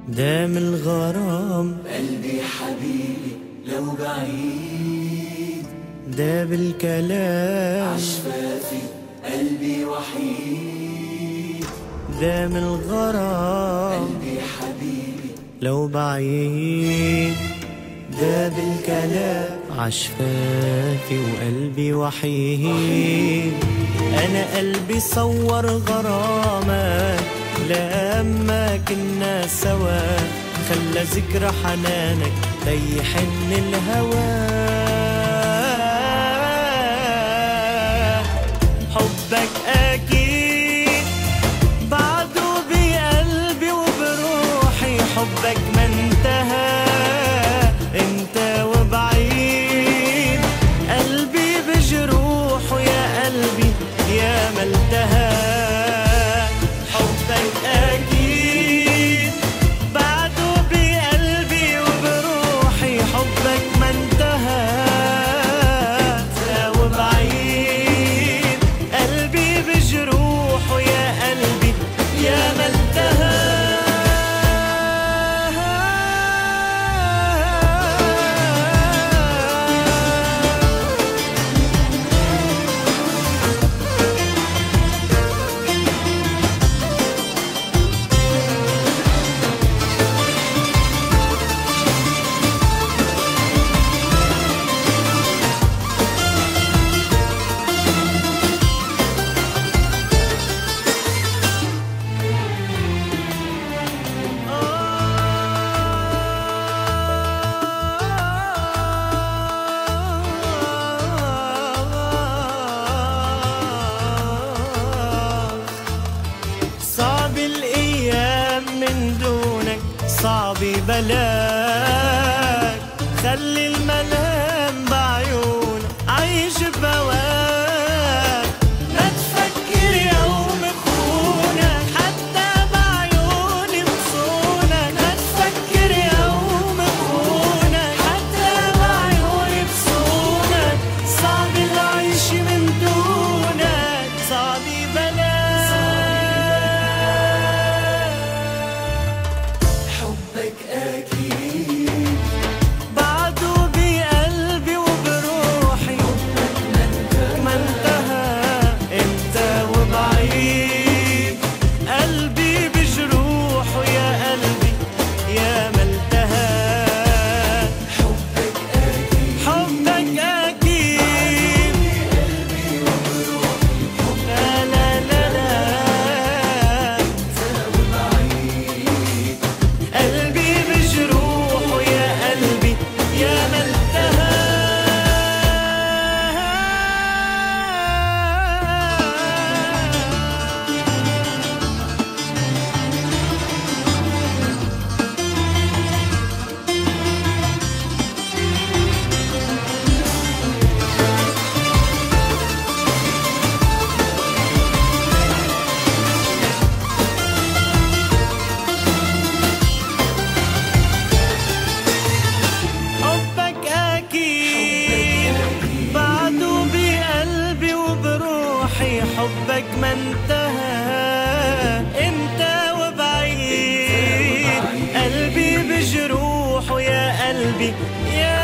دام الغرام قلبي حبيبي لو بعيد داب الكلام عشفافي قلبي وحيد دام الغرام قلبي حبيبي لو بعيد داب الكلام عشفافي وقلبي وحيد انا قلبي صور غرامك لما كنا سوا خلى ذكرى حنانك ليحن الهوى حبك اكيد بعده بقلبي وبروحي حبك ما انتهى انت وبعيد قلبي بجروحه يا قلبي يا ما التهى حبك اكيد بعده بقلبي وبروحي حبك ما انتهى انت وبعيد قلبي بجروحه يا قلبي يا ما انتهى صعب الايام من دونك صعب بلاك خلي الملام بعيونك عايش بواك ما تفكر يوم خونك حتى بعيوني بصونك ما تفكر يوم خونك حتى بعيوني بصونك صعب العيش من دونك صعب بلاك حبك أكيد بعده بقلبي وبروحي ما انتهى انت وبعيد قلبي بجروحه يا قلبي يا ما التهى حبك أكيد حبك اكيد لا لا لا لا قلبي بجروحه يا قلبي يا ما انتهى حبك أكيد بعده بقلبي وبروحي حبك ما انتهى انت وبعيد قلبي بجروحه يا قلبي يا